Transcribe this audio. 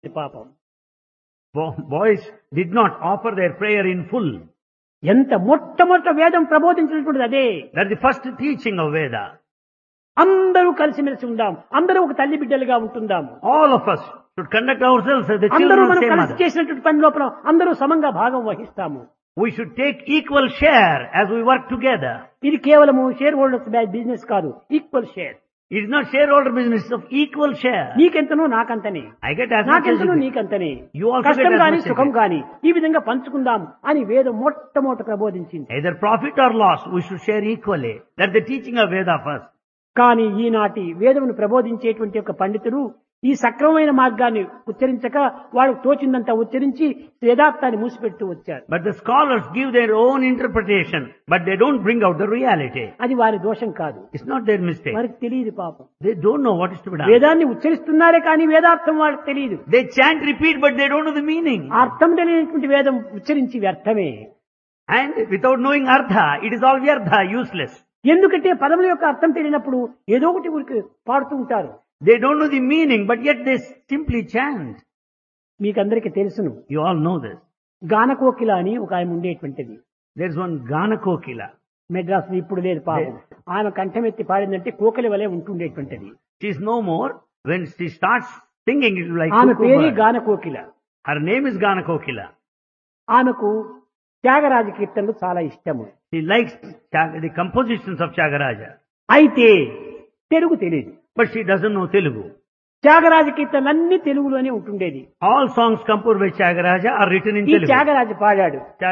పాపం Bo- Boys did not offer their prayer in full. ఎంత మొట్టమొదట వేదం ప్రబోధించినటువంటిది అదే That's the first teaching of Veda. అందరూ కలిసిమెలిసి ఉందాం అందరూ ఒక తల్లి బిడ్డలుగా ఉంటుందాం All of us should conduct ourselves as the అందరూ children of మనం same కలిసి mother. చేసినటువంటి పని లోపల అందరూ సమంగా భాగం వహిస్తాము We should take equal share as we work together. ఇది కేవలము షేర్ హోల్డర్స్ బిజినెస్ కాదు equal share It is not shareholder business, it's of equal share. నీకెంతనో నాకంతనే I get as much as నాకెంతనో you get. నీకంతనే You also కష్టం get as గాని much as సుఖం you get. గాని ఈ విధంగా పంచుకుందాం అని వేదం మొట్టమొదట ప్రబోధించింది Either profit or loss, we should share equally. That's the teaching of Veda first. కానీ ఈనాటి వేదమును ప్రబోధించేటువంటి ఒక పండితుడు ఈ సక్రమమైన మార్గాన్ని ఉచ్చరించక వాళ్ళకు తోచిందంతా ఉచ్చరించి వేదార్థాన్ని మూసిపెడుతూ వచ్చారు But the scholars give their own interpretation, but they don't bring out the reality. అది వారి దోషం కాదు It's not their mistake. వారికి తెలియదు పాపం They don't know what is to be done. వేదాన్ని ఉచ్చరిస్తున్నారే కానీ వేదార్థం వాళ్ళకి తెలియదు They chant, repeat, but they don't know the meaning. అర్థం తెలియనటువంటి వేదం ఉచ్చరించి వ్యర్థమే And without knowing Artha, it is all Vyartha, useless. ఎందుకంటే పదముల యొక్క అర్థం తెలియనప్పుడు ఏదో ఒకటి ఊరికి పాడుతూ ఉంటారు They don't know the meaning, but yet they simply chant. మీకందరికీ తెలుసును You all know this. గానకోకిల అని ఒక ఆయన ఉండేటువంటిది There's one Gana Kokila. Madras ఇప్పుడు లేదు పాపం ఆమె కంఠమెత్తి పాడిందంటే కోకిల వలె ఉంటుండేటువంటిది She's no more. When she starts singing, it will like ఆమె cuckoo పేరే bird. గానకోకిల Her name is Gana Kokila. ఆమెకు త్యాగరాజ కీర్తనలు చాలా ఇష్టము She likes Chag- the compositions of Chagaraja. అయితే తెలుగు తెలియదు But she doesn't know Telugu. Tyagaraja కీర్తనలన్నీ తెలుగులోనే ఉంటుండేది All songs composed by Chagaraja are written in ఈ Telugu. త్యాగరాజు పాడాడు